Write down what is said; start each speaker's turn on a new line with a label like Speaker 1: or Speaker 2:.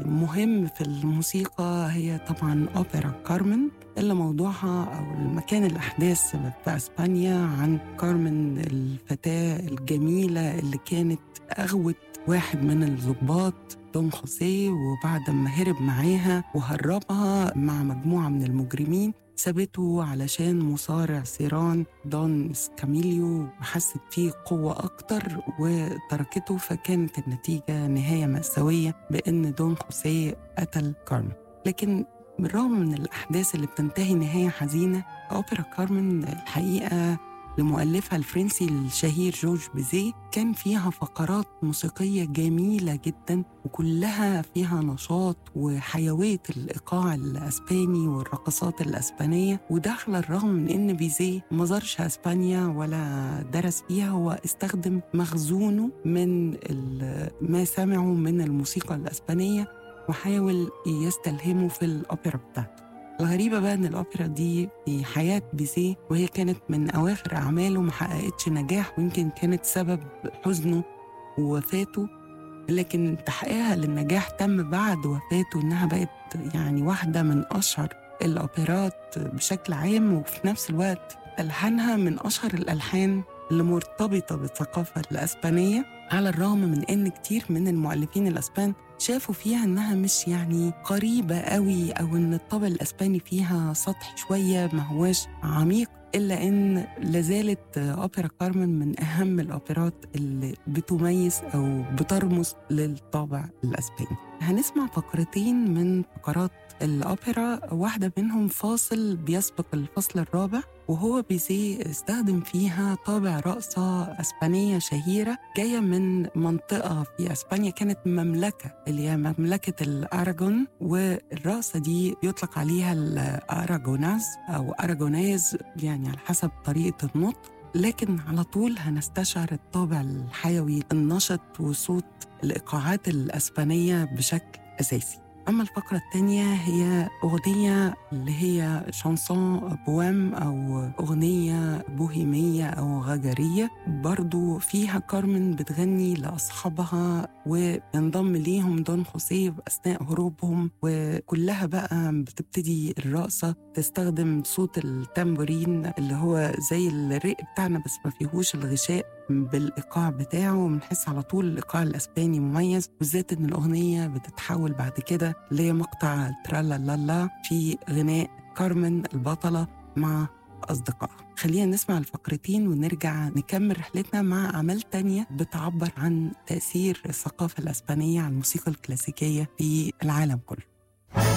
Speaker 1: مهم في الموسيقى هي طبعا أوبرا كارمن اللي موضوعها أو المكان الأحداث في أسبانيا عن كارمن الفتاة الجميلة اللي كانت أغوت واحد من الضباط دون خوسيه وبعد ما هرب معاها وهربها مع مجموعة من المجرمين سابته علشان مصارع سيران دون سكاميليو وحست فيه قوة أكتر وتركته فكانت النتيجة نهاية مأساوية بأن دون خوسيه قتل كارمن لكن بالرغم من الأحداث اللي بتنتهي نهاية حزينة أوبرا كارمن الحقيقة لمؤلفها الفرنسي الشهير جورج بيزيه كان فيها فقرات موسيقية جميلة جدا وكلها فيها نشاط وحيوية الإيقاع الأسباني والرقصات الأسبانية وده على الرغم من إن بيزيه ما زارش أسبانيا ولا درس فيها هو استخدم مخزونه من ما سمعه من الموسيقى الأسبانية وحاول يستلهمه في الأوبرا بتاعته الغريبة بقى إن الأوبرا دي في حياة بيزيه وهي كانت من أواخر أعماله ما حققتش نجاح ويمكن كانت سبب حزنه ووفاته لكن تحقيقها للنجاح تم بعد وفاته إنها بقت يعني واحدة من أشهر الأوبرات بشكل عام وفي نفس الوقت ألحانها من أشهر الألحان اللي مرتبطة بالثقافة الأسبانية على الرغم من إن كتير من المؤلفين الأسبان شافوا فيها إنها مش يعني قريبة قوي أو إن الطابع الأسباني فيها سطح شوية ما هواش عميق إلا إن لازالت أوبرا كارمن من أهم الأوبرات اللي بتميز أو بترمز للطابع الأسباني هنسمع فقرتين من فقرات الأوبرا واحدة منهم فاصل بيسبق الفصل الرابع وهو بيزي استخدم فيها طابع رقصة أسبانية شهيرة جاية من منطقة في أسبانيا كانت مملكة اللي هي مملكة الأراجون والرقصة دي يطلق عليها الأراجوناز أو أراجوناز يعني على حسب طريقة النطق لكن على طول هنستشعر الطابع الحيوي النشط وصوت الإيقاعات الأسبانية بشكل أساسي أما الفقرة الثانية هي أغنية اللي هي شانسون بوام أو أغنية بوهيمية أو غجرية برضو فيها كارمن بتغني لأصحابها وينضم ليهم دون خوسيه أثناء هروبهم وكلها بقى بتبتدي الرقصة تستخدم صوت التامبورين اللي هو زي الرق بتاعنا بس ما فيهوش الغشاء بالايقاع بتاعه بنحس على طول الايقاع الاسباني مميز بالذات ان الاغنيه بتتحول بعد كده لمقطع ترالا لالا في غناء كارمن البطله مع أصدقائها خلينا نسمع الفقرتين ونرجع نكمل رحلتنا مع أعمال تانية بتعبر عن تأثير الثقافة الأسبانية على الموسيقى الكلاسيكية في العالم كله